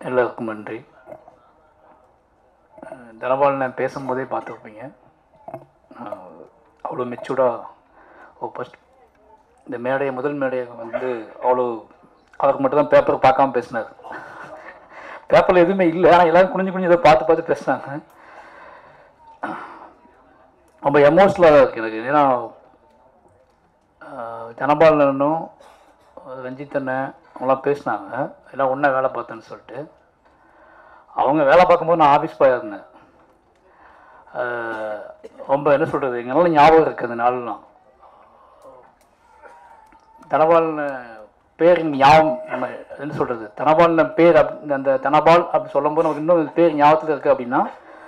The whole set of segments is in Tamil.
எல்லாருக்கும் நன்றி அஹ் தனபால் நான் பேசும்போதே பார்த்துருப்பீங்க அவ்வளோ மெச்சூர்டாக ஓ ஃபஸ்ட் இந்த மேடையை முதல் மேடையை வந்து அவ்வளோ அவருக்கு மட்டும்தான் பேப்பர் பார்க்காம பேசினார் பேப்பரில் எதுவுமே இல்லை ஆனால் எல்லாரும் குனிஞ்சு குனிஞ்சு இதை பார்த்து பார்த்து பேசினாங்க ரொம்ப எமோஷ்னலாக இருக்கு எனக்கு ஏன்னா ஆஹ் ஜனபாலனும் ரஞ்சித் அண்ணன் அவங்களாம் பேசினாங்க எல்லாம் ஒன்றா வேலை பார்த்தேன்னு சொல்லிட்டு அவங்க வேலை பார்க்கும்போது நான் ஆஃபீஸ் பாயாக இருந்தேன் ஆஹ் ரொம்ப என்ன சொல்கிறது எங்களால் ஞாபகம் இருக்குது அந்த நாள்லாம் தனபாலன் பேர் இங்க ஞாபகம் நம்ம என்ன சொல்கிறது தனபாலன் பேர் அப் அந்த தனபால் அப்படி சொல்லும்போது நமக்கு இன்னும் பேர் ஞாபகத்தில் இருக்குது அப்படின்னா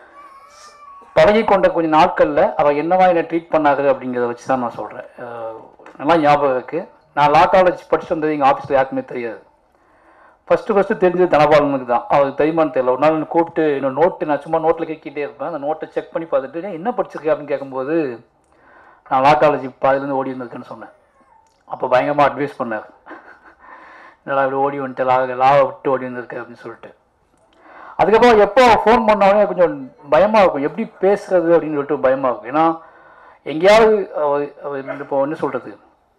பழகி கொண்ட கொஞ்சம் நாட்களில் அவள் என்னவா என்னை ட்ரீட் பண்ணாரு அப்படிங்கிறத வச்சு தான் நான் சொல்கிறேன் நல்லா ஞாபகம் இருக்குது நான் லா காலேஜ் படிச்சுட்டு வந்தது எங்கள் ஆஃபீஸில் யாருக்குமே தெரியாது ஃபஸ்ட்டு ஃபஸ்ட்டு தெரிஞ்சது தனபாலனுக்கு தான் அவருக்கு தெரியுமான்னு தெரியல ஒரு நாள் என்னை கூப்பிட்டு என்னோட நோட்டு நான் சும்மா நோட்டில் கேட்கிட்டே இருப்பேன் அந்த நோட்டை செக் பண்ணி பார்த்துட்டு "ஏய், என்ன படிச்சிருக்கேன் அப்படின்னு கேட்கும்போது நான் லா காலேஜ் பாதிலேருந்து ஓடி வந்திருக்கேன்னு சொன்னேன் அப்போ பயங்கரமாக அட்வைஸ் பண்ணார் என்னடா இப்படி ஓடி வந்துட்டு லா லாவை விட்டு ஓடி வந்திருக்க அப்படின்னு சொல்லிட்டு அதுக்கப்புறம் எப்போ ஃபோன் பண்ணாலே கொஞ்சம் பயமாக இருக்கும் எப்படி பேசுறது அப்படின்னு சொல்லிட்டு பயமாக இருக்கும் ஏன்னா எங்கேயாவது அவ- அவ இப்போ என்ன சொல்கிறது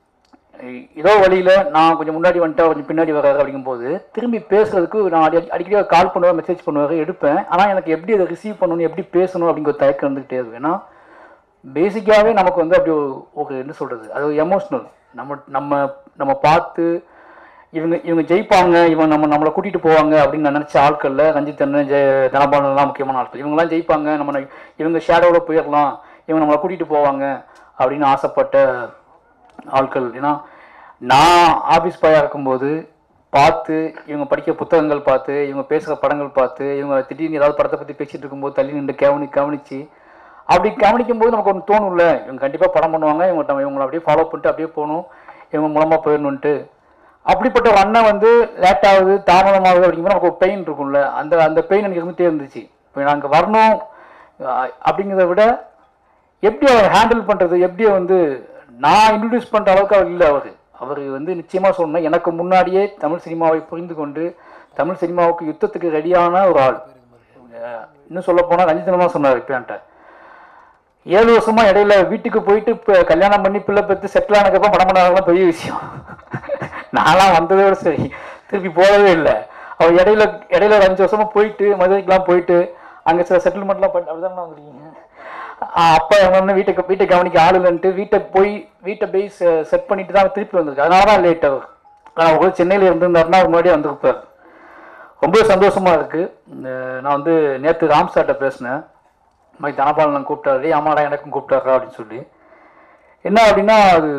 ஏதோ வழியில் நான் கொஞ்சம் முன்னாடி வந்துட்டா கொஞ்சம் பின்னாடி வராரு அப்படிங்கும்போது திரும்பி பேசுறதுக்கு நான் அடி அடிக்கடி கால் பண்ணுவேன் மெசேஜ் பண்ணுவேன் எடுப்பேன் ஆனால் எனக்கு எப்படி அதை ரிசீவ் பண்ணணும் எப்படி பேசணும் அப்படிங்கிற ஒரு தயக்கம் இருந்துகிட்டே இருக்கும் ஏன்னா பேசிக்காகவே நமக்கு வந்து அப்படி ஒரு- ஒரு என்ன சொல்கிறது அது எமோஷ்னல் நம்ம நம்ம நம்ம பார்த்து இவங்க இவங்க ஜெயிப்பாங்க இவங்க நம்ம நம்மளை கூட்டிகிட்டு போவாங்க அப்படின்னு நான் நினச்ச ஆட்களில் ரஞ்சித் அண்ணன் ஜெய தனபாலன்லாம் முக்கியமான ஆட்கள் இவங்கெல்லாம் ஜெயிப்பாங்க நம்ம ந- இவங்க ஷேடோவில் போயிடலாம் இவங்க நம்மளை கூட்டிகிட்டு போவாங்க அப்படின்னு ஆசைப்பட்ட ஆட்கள் ஏன்னா நான் ஆஃபீஸ் பாயாக இருக்கும்போது பார்த்து இவங்க படிக்கிற புத்தகங்கள் பார்த்து இவங்க பேசுகிற படங்கள் பார்த்து இவங்க திடீர்னு ஏதாவது படத்தை பற்றி பேசிகிட்டு இருக்கும்போது தள்ளி நின்று கவனி கவனித்து அப்படி கவனிக்கும் போது நமக்கு ஒன்று தோணும்ல இவங்க கண்டிப்பாக படம் பண்ணுவாங்க இவங்க நம்ம இவங்களை அப்படியே ஃபாலோ பண்ணிட்டு அப்படியே போகணும் இவங்க மூலமாக போயிடணுன்ட்டு அப்படிப்பட்ட ஒரு அண்ணன் வந்து லேட் ஆகுது தாமதமாகுது அப்படிங்கும்போது நமக்கு ஒரு பெயின் இருக்கும்ல அந்த அந்த பெயின் எனக்கு இருந்துகிட்டே இருந்துச்சு இப்போ நான் அங்கே வரணும் அஹ் அப்படிங்கிறத விட எப்படி அவர் ஹேண்டில் பண்ணுறது எப்படி வந்து நான் இன்ட்ரடியூஸ் பண்ணுற அளவுக்கு அவர் இல்லை அவர் அவர் வந்து நிச்சயமாக சொன்னேன் எனக்கு முன்னாடியே தமிழ் சினிமாவை புரிந்து கொண்டு தமிழ் சினிமாவுக்கு யுத்தத்துக்கு ரெடியான ஒரு ஆள் அஹ் இன்னும் சொல்ல போனால் ரஞ்சிதனமாக சொன்னார் இப்போ என்கிட்ட ஏழு வருஷமா இடையில வீட்டுக்கு போயிட்டு இப்போ கல்யாணம் பண்ணி பிள்ளை பெற்று செட்டில் ஆனதுக்கப்புறம் படம் பண்ணாதான் பெரிய விஷயம் நான்லாம் வந்ததே விட சரி திருப்பி போகவே இல்லை அவர் இடையில இடையில ஒரு அஞ்சு வருஷமா போயிட்டு மதுரைக்கெலாம் போயிட்டு அங்கே சில செட்டில்மெண்ட்லாம் பண்ணி அப்படிதான் வந்துருக்கீங்க அப்போ வந்து வீட்டை வீட்டை கவனிக்க ஆள் இல்லைன்ட்டு வீட்டை போய் வீட்டை போய் செட் பண்ணிட்டு தான் திருப்பி வந்திருக்கு அதனால தான் லேட் அவர் ஆனால் அவர் சென்னையில் இருந்திருந்தாருன்னா அவர் முன்னாடியே வந்திருப்பார் ரொம்ப சந்தோஷமா இருக்கு இந்த நான் வந்து நேற்று ராம் சார்ட்ட பேசினேன் இந்த மாதிரி தனபாலன் கூப்பிட்டாரு ஆமாடா எனக்கும் கூப்பிட்டாரா அப்படின்னு சொல்லி என்ன அப்படின்னா அது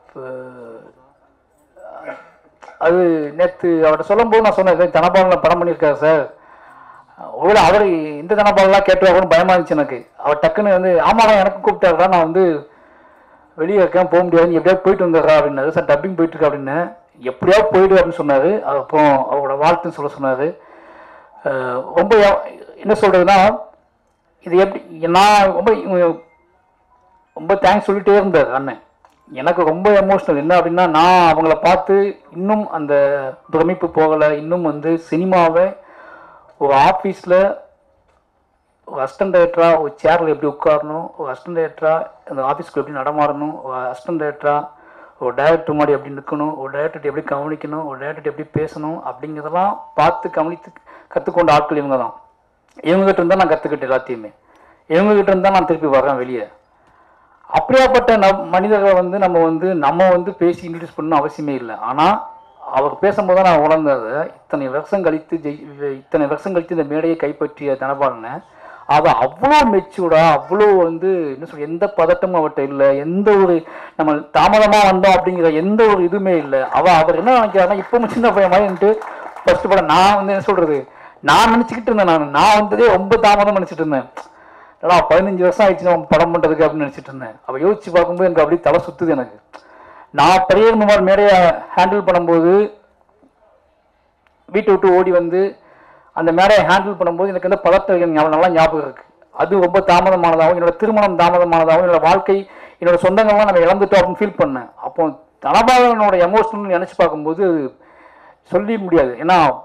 அஹ், அது நேற்று அவர்கிட்ட சொல்லும்போது நான் சொன்னேன் "இதே தனபாலன் படம் பண்ணியிருக்காரு சார் ஒருவேளை அவர் இந்த தனபாலெலாம் கேட்டுவாங்கன்னு பயமா இருந்துச்சு எனக்கு அவர் டக்குன்னு வந்து ஆமாடா எனக்கும் கூப்பிட்டாருடா நான் வந்து வெளியே இருக்கேன் போக முடியாது எப்படியாவது போயிட்டு வந்துடுறா அப்படின்னாரு சார் டப்பிங் போயிட்டு இருக்கு அப்படின்னு எப்படியாவது போயிடு அப்படின்னு சொன்னார் அப்புறம் அவரோட வாழ்த்துன்னு சொல்ல சொன்னார் ரொம்ப எ- என்ன சொல்கிறதுனா இது எப்படி நான் ரொம்ப இவங்க- ரொம்ப தேங்க்ஸ் சொல்லிட்டே இருந்தார் அண்ணன் எனக்கு ரொம்ப எமோஷ்னல் என்ன அப்படின்னா நான் அவங்கள பார்த்து இன்னும் அந்த பிரமிப்பு போகலை இன்னும் வந்து சினிமாவை ஒரு ஆஃபீஸில் ஒரு அசிஸ்டன்ட் டைரக்டராக ஒரு சேரில் எப்படி உட்காரணும் ஒரு அசிஸ்டன்ட் டைரக்டராக அந்த ஆஃபீஸ்க்கு எப்படி நடமாடணும் ஒரு அசிஸ்டன்ட் டைரக்டராக ஒரு டைரக்டர் மாதிரி எப்படி நிற்கணும் ஒரு டைரக்டர் எப்படி கவனிக்கணும் ஒரு டைரக்டர் எப்படி பேசணும் அப்படிங்கிறதெல்லாம் பார்த்து கவனித்து கற்றுக்கொண்ட ஆட்கள் இவங்க தான் இவங்ககிட்ட இருந்தால் நான் கற்றுக்கிட்டேன் எல்லாத்தையுமே இவங்ககிட்ட இருந்தால் நான் திருப்பி வரேன் வெளியே அப்படியாப்பட்ட நம் மனிதர்களை வந்து நம்ம வந்து நம்ம வந்து பேசி இன்ட்ரடியூஸ் பண்ணணும் அவசியமே இல்லை ஆனால் அவர் பேசும்போது தான் நான் உணர்ந்தது இத்தனை வருஷம் கழித்து ஜெய் இத்தனை வருஷம் கழித்து இந்த மேடையை கைப்பற்றிய தனபாலனை அவ அவ்வளோ மெச்சூர்டா அவ்வளோ வந்து என்ன சொல்ற எந்த பதட்டமும் அவர்கிட்ட இல்லை எந்த ஒரு நம்ம தாமதமாக வந்தோம் அப்படிங்கிற எந்த ஒரு இதுவுமே இல்லை அவ அவர் என்ன நினைக்கிறாருன்னா இப்பவும் சின்ன பையன் மாதிரி ஃபர்ஸ்ட் படம் நான் வந்து என்ன சொல்றது நான் நினச்சிக்கிட்டு இருந்தேன் நான் நான் வந்ததே ரொம்ப தாமதம் நினச்சிட்டு இருந்தேன் ஏடா பதினஞ்சு வருஷம் ஆயிடுச்சு நம்ம படம் பண்ணுறதுக்கு அப்படின்னு நினச்சிட்டு இருந்தேன் அவள் யோசிச்சு பார்க்கும்போது எனக்கு அப்படியே தலை சுத்துது எனக்கு நான் பெரிய குமார் மேடையை ஹேண்டில் பண்ணும்போது வீட்டை விட்டு ஓடி வந்து அந்த மேடையை ஹேண்டில் பண்ணும்போது எனக்கு வந்து பதட்டம் எனக்கு ஞாபகம் நல்லா ஞாபகம் இருக்கு அது ரொம்ப தாமதமானதாகவும் என்னோட திருமணம் தாமதமானதாகவும் என்னோட வாழ்க்கை என்னோட சொந்தங்கள்லாம் நம்ம இழந்துட்டோம் அப்படின்னு ஃபீல் பண்ணேன் அப்போ தனபாலனோட எமோஷனல் நினச்சி பார்க்கும்போது சொல்லி முடியாது ஏன்னா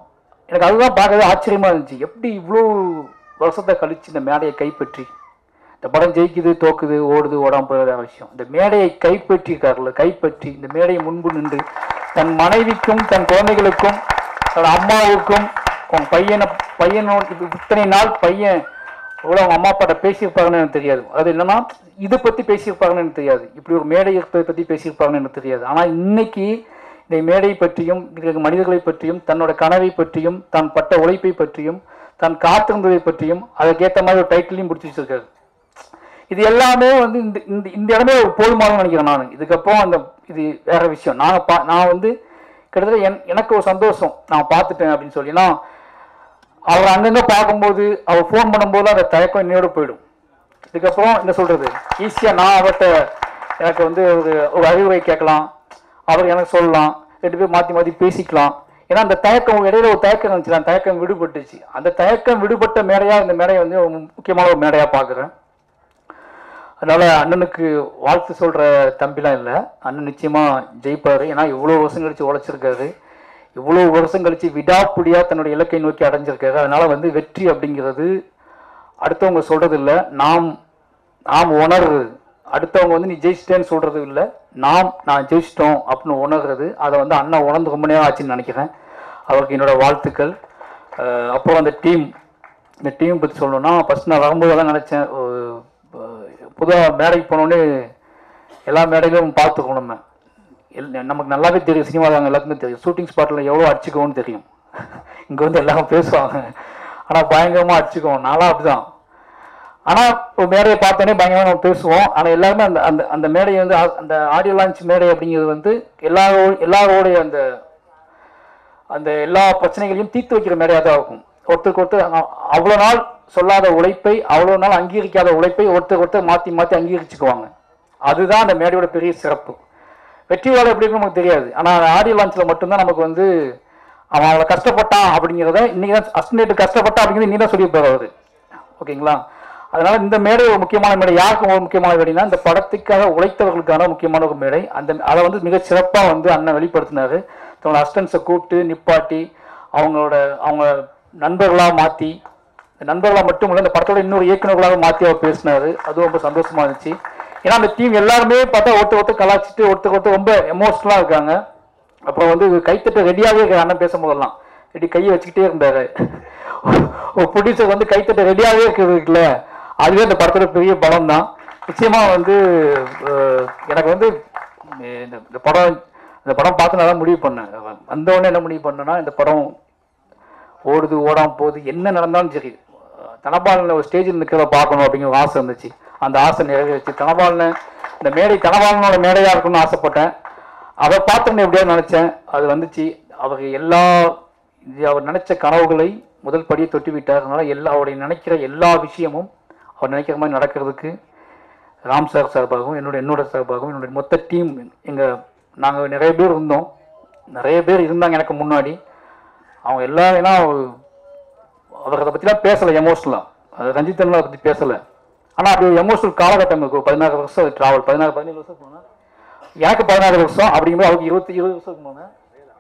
எனக்கு அதுதான் பார்க்கவே ஆச்சரியமா இருந்துச்சு எப்படி இவ்வளோ வருஷத்தை கழிச்சு இந்த மேடையை கைப்பற்றி இந்த படம் ஜெயிக்குது தோக்குது ஓடுது ஓடாம போகிற விஷயம் இந்த மேடையை கைப்பற்றியிருக்காருல்ல கைப்பற்றி இந்த மேடையை முன்பு நின்று தன் மனைவிக்கும் தன் குழந்தைகளுக்கும் தன் அம்மாவுக்கும் உன் பையனை பையனோட இப்ப இத்தனை நாள் பையன் எவ்வளோ அவங்க அம்மா அப்பாட்ட பேசியிருப்பாங்கன்னு எனக்கு தெரியாது அது என்னன்னா இதை பற்றி பேசியிருப்பாங்கன்னு எனக்கு தெரியாது இப்படி ஒரு மேடை இருப்பதை பற்றி பேசியிருப்பாங்கன்னு எனக்கு தெரியாது ஆனால் இன்னைக்கு இந்த மேடை பற்றியும் இருக்கிற மனிதர்களை பற்றியும் தன்னோட கனவை பற்றியும் தான் பட்ட உழைப்பை பற்றியும் தான் காத்திருந்ததை பற்றியும் அதுக்கேற்ற மாதிரி ஒரு டைட்டிலையும் பிடிச்சி வச்சிருக்காரு இது எல்லாமே வந்து இந்த இந்த இந்த இடமே ஒரு போதுமானு நினைக்கிறேன் நான் இதுக்கப்புறம் அந்த இது வேற விஷயம் நான் பா நான் வந்து கிட்டத்தட்ட என் எனக்கு ஒரு சந்தோஷம் நான் பார்த்துட்டேன் அப்படின்னு சொல்லி நான் அவர் அங்கங்க பார்க்கும்போது அவர் ஃபோன் பண்ணும்போது அந்த தயக்கம் என்னையோட போயிடும் இதுக்கப்புறம் என்ன சொல்றது ஈஸியாக நான் அவர்கிட்ட எனக்கு வந்து ஒரு ஒரு அறிவுரை கேட்கலாம் அவர் எனக்கு சொல்லலாம் ரெண்டு பேர் மாற்றி மாற்றி பேசிக்கலாம் ஏன்னா அந்த தயக்கம் இடையில ஒரு தயக்கம் இருந்துச்சு அந்த தயக்கம் விடுபட்டுச்சு அந்த தயக்கம் விடுபட்ட மேடையாக இந்த மேடையை வந்து ஒரு முக்கியமான ஒரு மேடையாக பார்க்குறேன் அதனால அண்ணனுக்கு வாழ்த்து சொல்ற தம்பிலாம் இல்லை அண்ணன் நிச்சயமா ஜெயிப்பாரு ஏன்னா இவ்வளோ வருஷம் கழிச்சு உழைச்சிருக்காரு இவ்வளோ வருஷம் கழிச்சு விடாப்பிடியா தன்னுடைய இலக்கை நோக்கி அடைஞ்சிருக்காரு அதனால வந்து வெற்றி அப்படிங்கிறது அடுத்தவங்க சொல்றது இல்லை நாம் நாம் உணர்றது அடுத்தவங்க வந்து நீ ஜெயிச்சிட்டேன்னு சொல்றது இல்லை நாம் நான் ஜெயிச்சிட்டோம் அப்படின்னு உணர்றது அதை வந்து அண்ணன் உணர்ந்து ரொம்ப நேரம் ஆச்சுன்னு நினைக்கிறேன் அவருக்கு என்னோட வாழ்த்துக்கள் அஹ் அப்புறம் அந்த டீம் இந்த டீம் பற்றி சொல்லணும்னா ஃபர்ஸ்ட் நான் வரும்போது தான் நினச்சேன் புதுவாக மேடைக்கு போனோடனே எல்லா மேடையிலும் பார்த்துக்கணும் நம்ம எல் நமக்கு நல்லாவே தெரியும் சினிமா தாங்க எல்லாத்துக்குமே தெரியும் ஷூட்டிங் ஸ்பாட்டில் எவ்வளோ அடிச்சுக்கோன்னு தெரியும் இங்கே வந்து எல்லாரும் பேசுவாங்க ஆனால் பயங்கரமாக அடிச்சுக்குவோம் நானும் அப்படிதான் ஆனால் ஒரு மேடையை பார்த்தோன்னே பயங்கரமாக நம்ம பேசுவோம் ஆனால் எல்லாருமே அந்த அந்த அந்த மேடையை வந்து ஆ- அந்த ஆடியோ லான்ச் மேடை அப்படிங்கிறது வந்து எல்லாரோ எல்லாரோடைய அந்த அந்த எல்லா பிரச்சனைகளையும் தீர்த்து வைக்கிற மேடையாக தான் இருக்கும் ஒருத்தருக்கு ஒருத்தர் அ- அவ்வளோ நாள் சொல்லாத உழைப்பை அவ்வளோ நாள் அங்கீகரிக்காத உழைப்பை ஒருத்தருக்கு ஒருத்தர் மாற்றி மாற்றி அங்கீகரிச்சுக்குவாங்க அதுதான் அந்த மேடையோட பெரிய சிறப்பு வெற்றி வாழை எப்படி இருக்குன்னு நமக்கு தெரியாது ஆனால் ஆடியோ லான்ச்சில் மட்டும்தான் நமக்கு வந்து அவன் அவ்வளோ கஷ்டப்பட்டான் அப்படிங்கிறத இன்னைக்கு தான் அஸ்டினேட் கஷ்டப்பட்டான் அப்படிங்கிறது நீ தான் சொல்லியிருப்பார் அவர் ஓகேங்களா அதனால இந்த மேடை ஒரு முக்கியமான மேடை யாருக்கு ஒரு முக்கியமான மேடைனா இந்த படத்துக்காக உழைத்தவர்களுக்கான முக்கியமான ஒரு மேடை அந்த அதை வந்து மிக சிறப்பாக வந்து அண்ணன் வெளிப்படுத்தினாரு தன்னோட அஸ்டன்ஸை கூப்பிட்டு நிப்பாட்டி அவங்களோட அவங்க நண்பர்களாக மாற்றி நண்பர்களாக மட்டும் இல்லை இந்த படத்தோட இன்னொரு இயக்குநர்களாக மாற்றி அவர் பேசினாரு அதுவும் ரொம்ப சந்தோஷமா இருந்துச்சு ஏன்னா அந்த டீம் எல்லாருமே பார்த்தா ஒருத்தர் ஒருத்தர் கலாச்சிட்டு ஒருத்தர் ஒருத்தர் ரொம்ப எமோஷனலாக இருக்காங்க அப்புறம் வந்து கைத்தட்ட ரெடியாகவே இருக்க அண்ணன் பேசும்போதெல்லாம் ரெடி கையை வச்சுக்கிட்டே இருந்தாரு ஒரு ப்ரொடியூசர் வந்து கைத்தட்ட ரெடியாகவே இருக்குல்ல அதுவே இந்த படத்தோட பெரிய பலம் தான் நிச்சயமா வந்து அஹ், எனக்கு வந்து அஹ், இந்த இந்த படம் இந்த படம் பார்த்து நான் தான் முடிவு பண்ணேன் வந்த உடனே என்ன முடிவு பண்ணேன்னா இந்த படம் ஓடுது ஓடாம போகுது என்ன நடந்தாலும் சரி தனபாலனில் ஒரு ஸ்டேஜில் நிற்கிறத பார்க்கணும் அப்படிங்கிற ஒரு ஆசை இருந்துச்சு அந்த ஆசை நிறைவேறிச்சு தனபாலன் இந்த மேடை தனபாலனோட மேடையாக இருக்கணும்னு ஆசைப்பட்டேன் அதை பார்த்தோன்னு எப்படியாவது நினச்சேன் அது வந்துச்சு அவர் எல்லா இது அவர் நினைச்ச கனவுகளை முதல் படியை தொட்டி விட்டார் அதனால எல்லா அவருடைய நினைக்கிற எல்லா விஷயமும் அவர் நினைக்கிற மாதிரி நடக்கிறதுக்கு ராம் சார் சார்பாகவும் என்னோட என்னோட சார்பாகவும் என்னோட மொத்த டீம் எங்கள் நாங்கள் நிறைய பேர் இருந்தோம் நிறைய பேர் இருந்தாங்க எனக்கு முன்னாடி அவங்க எல்லாரும் ஏன்னா அவர் அதை பற்றிலாம் பேசலை எமோஷனலாக அது ரஞ்சித் அண்ணா பற்றி பேசலை ஆனால் அப்படி ஒரு எமோஷனல் காலகட்டம் இருக்கும் பதினாறு வருஷம் ட்ராவல் பதினாறு பதினேழு வருஷம் போனேன் எனக்கு பதினாறு வருஷம் அப்படிங்கும்போது அவருக்கு இருபத்தி இருபது வருஷம் போனேன்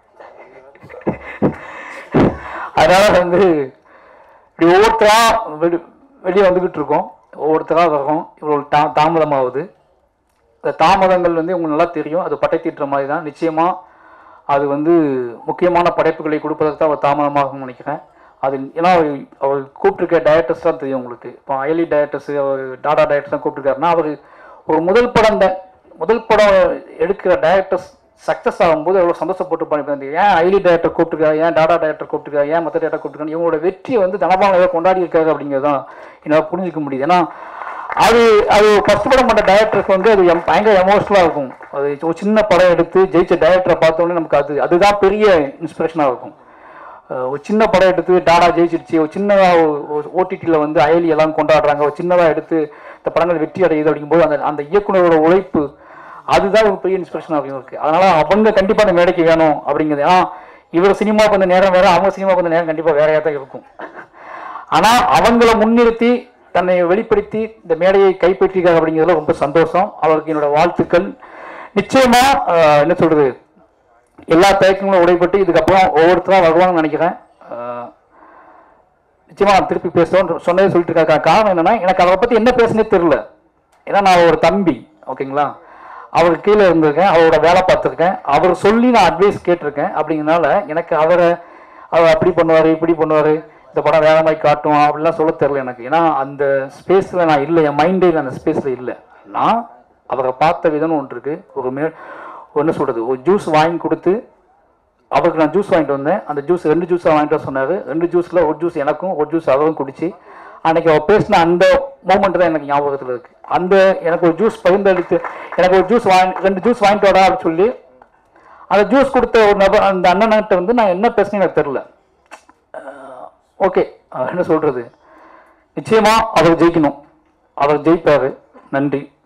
அதனால வந்து இப்படி ஒவ்வொருத்தரா வெளி வெளியே வந்துக்கிட்டு இருக்கோம் ஒவ்வொருத்தரா வர்றோம் இவ்வளோ தா தாமதமாகுது இந்த தாமதங்கள் வந்து உங்களுக்கு நல்லா தெரியும் அது பட்டை தீட்டுற மாதிரி தான் நிச்சயமா அது வந்து முக்கியமான படைப்புகளை கொடுப்பதற்கு தான் அவர் தாமதமாகும்னு நினைக்கிறேன் அது ஏன்னா அவர் அவர் கூப்பிட்டுருக்க டைரக்டர்ஸ் தான் தெரியும் உங்களுக்கு இப்போ அயலி டைரக்டர்ஸ் அவர் டாடா டைரக்டர்ஸ் தான் கூப்பிட்டுருக்காருன்னா அவர் ஒரு முதல் படம் தான் முதல் படம் எடுக்கிற டைரக்டர்ஸ் சக்ஸஸ் ஆகும்போது எவ்வளோ சந்தோஷப்பட்டு பண்ணிருப்பாங்க ஏன் ஐலி டைரக்டர் கூப்பிட்டுருக்காரு ஏன் டாடா டைரக்டர் கூப்பிட்டுருக்காரு ஏன் மற்ற டைரக்டர் கூப்பிட்டுருக்காங்க இவங்களோட வெற்றியை வந்து தனபாலம் ஏதோ கொண்டாடி இருக்காரு அப்படிங்கிறது தான் என்னால் புரிஞ்சுக்க முடியுது ஏன்னா அது அது ஃபர்ஸ்ட் படம் பண்ண டைரக்டருக்கு வந்து அது எம்- பயங்கர எமோஷனலாக இருக்கும் அது ஒரு சின்ன படம் எடுத்து ஜெயிச்ச டைரக்டரை பார்த்தோன்னே நமக்கு அது அதுதான் பெரிய இன்ஸ்பிரேஷனாக இருக்கும் அஹ் ஒரு சின்ன படம் எடுத்து டாடா ஜெயிச்சிருச்சு ஒரு சின்னதாக ஓடிடியில் வந்து அயலி எல்லாம் கொண்டாடுறாங்க ஒரு சின்னதாக எடுத்து இந்த படங்கள் வெற்றி அடையுது அப்படிங்கும்போது அந்த அந்த இயக்குனரோட உழைப்பு அதுதான் ஒரு பெரிய இன்ஸ்பிரேஷன் அப்படின்னு இருக்கு அதனால அவங்க கண்டிப்பாக அந்த மேடைக்கு வேணும் அப்படிங்கிறது ஏன்னா இவர் சினிமா கொஞ்ச நேரம் வேற அவங்க சினிமா கொஞ்ச நேரம் கண்டிப்பாக வேறையாக தான் இருக்கும் ஆனா அவங்கள முன்னிறுத்தி தன்னை வெளிப்படுத்தி இந்த மேடையை கைப்பற்றிருக்காங்க அப்படிங்கிறதுல ரொம்ப சந்தோஷம் அவருக்கு என்னோட வாழ்த்துக்கள் நிச்சயமா அஹ், என்ன சொல்றது எல்லா தயக்கங்களும் உடைப்பட்டு இதுக்கப்புறம் ஒவ்வொருத்தரும் வருவாங்கன்னு நினைக்கிறேன் ஆஹ் நிச்சயமா நான் திருப்பி பேசுவோம் சொன்னதே சொல்லிட்டு இருக்க காரணம் என்னன்னா எனக்கு அவரை பத்தி என்ன பேசுனே தெரியல ஏன்னா நான் ஒரு தம்பி ஓகேங்களா அவருக்கு கீழே இருந்திருக்கேன் அவரோட வேலை பார்த்துருக்கேன் அவர் சொல்லி நான் அட்வைஸ் கேட்டிருக்கேன் அப்படிங்கிறனால எனக்கு அவரை அவர் அப்படி பண்ணுவார் இப்படி பண்ணுவார் இந்த படம் வேற மாதிரி காட்டும் அப்படிலாம் சொல்ல தெரியல எனக்கு ஏன்னா அந்த ஸ்பேஸில் நான் இல்லை என் மைண்டே அந்த ஸ்பேஸில் இல்லை நான் அவரை பார்த்த விதம்னு ஒன்று இருக்கு ஒரு மே என்ன சொல்றது ஒரு ஜூஸ் வாங்கி கொடுத்து அவருக்கு நான் ஜூஸ் வாங்கிட்டு வந்தேன் அந்த ஜூஸ் ரெண்டு ஜூஸாக வாங்கிட்டு வர சொன்னார் ரெண்டு ஜூஸில் ஒரு ஜூஸ் எனக்கும் ஒரு ஜூஸ் அவரும் குடிச்சு அன்னைக்கு அவர் பேசின அந்த மூமெண்ட் தான் எனக்கு ஞாபகத்தில் இருக்கு அந்த எனக்கு ஒரு ஜூஸ் பகிர்ந்தளித்து எனக்கு ஒரு ஜூஸ் வாங்கி ரெண்டு ஜூஸ் வாங்கிட்டு வரா அப்படின்னு சொல்லி அந்த ஜூஸ் கொடுத்த ஒரு நபர் அந்த அண்ணன்கிட்ட வந்து நான் என்ன பேசுனேன்னு எனக்கு தெரில ஓகே என்ன சொல்றது நிச்சயமா அவர் ஜெயிக்கணும் அவர் ஜெயிப்பாரு நன்றி